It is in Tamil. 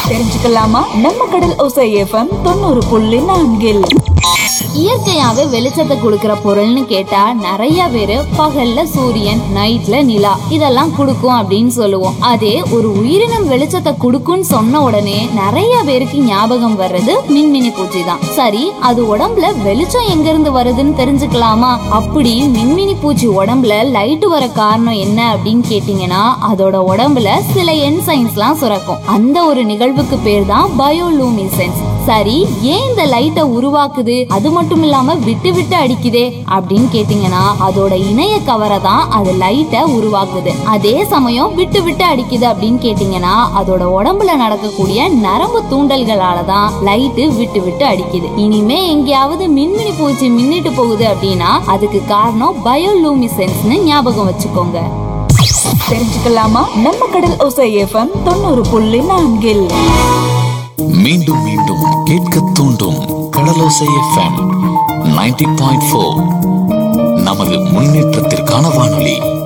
தெரிஞ்சுக்கலாமா நம்ம கடல் ஒசை எஃப்எம் தொண்ணூறு புள்ளி நான்கில் இயற்கையாவே வெளிச்சத்தை கொடுக்கிற பொருள்னு கேட்டா நிறைய பேரு பகல்ல சூரியன் நைட்ல நிலா இதெல்லாம் கொடுக்கும் அப்படின்னு சொல்லுவோம் அதே ஒரு உயிரினம் வெளிச்சத்தை கொடுக்கும்னு சொன்ன உடனே நிறைய பேருக்கு ஞாபகம் வர்றது மின்மினி பூச்சி தான் சரி அது உடம்புல வெளிச்சம் எங்க இருந்து வருதுன்னு தெரிஞ்சுக்கலாமா அப்படி மின்மினி பூச்சி உடம்புல லைட் வர காரணம் என்ன அப்படின்னு கேட்டீங்கன்னா அதோட உடம்புல சில என்சைன்ஸ்லாம் சுரக்கும் அந்த ஒரு நிகழ்வுக்கு பேர் தான் பயோலூமிசென்ஸ் சரி ஏன் இந்த லைட்டை உருவாக்குது அது மட்டும் இல்லாம விட்டு விட்டு அடிக்குதே அப்படின்னு கேட்டீங்கன்னா அதோட இணைய கவரை தான் அது லைட்டை உருவாக்குது அதே சமயம் விட்டு விட்டு அடிக்குது அப்படின்னு கேட்டீங்கன்னா அதோட உடம்புல நடக்கக்கூடிய நரம்பு தூண்டல்களால தான் லைட்டு விட்டு விட்டு அடிக்குது இனிமே எங்கேயாவது மின்மினி பூச்சி மின்னிட்டு போகுது அப்படின்னா அதுக்கு காரணம் பயோலூமிசென்ஸ்னு ஞாபகம் வச்சுக்கோங்க தெரிஞ்சுக்கலாமா நம்ம கடல் ஒசை எஃப்எம் தொண்ணூறு புள்ளி நான்கில் மீண்டும் மீண்டும் கேட்க தூண்டும் Kadalosai FM ninety point four நமது முன்னேற்றத்திற்கான வானொலி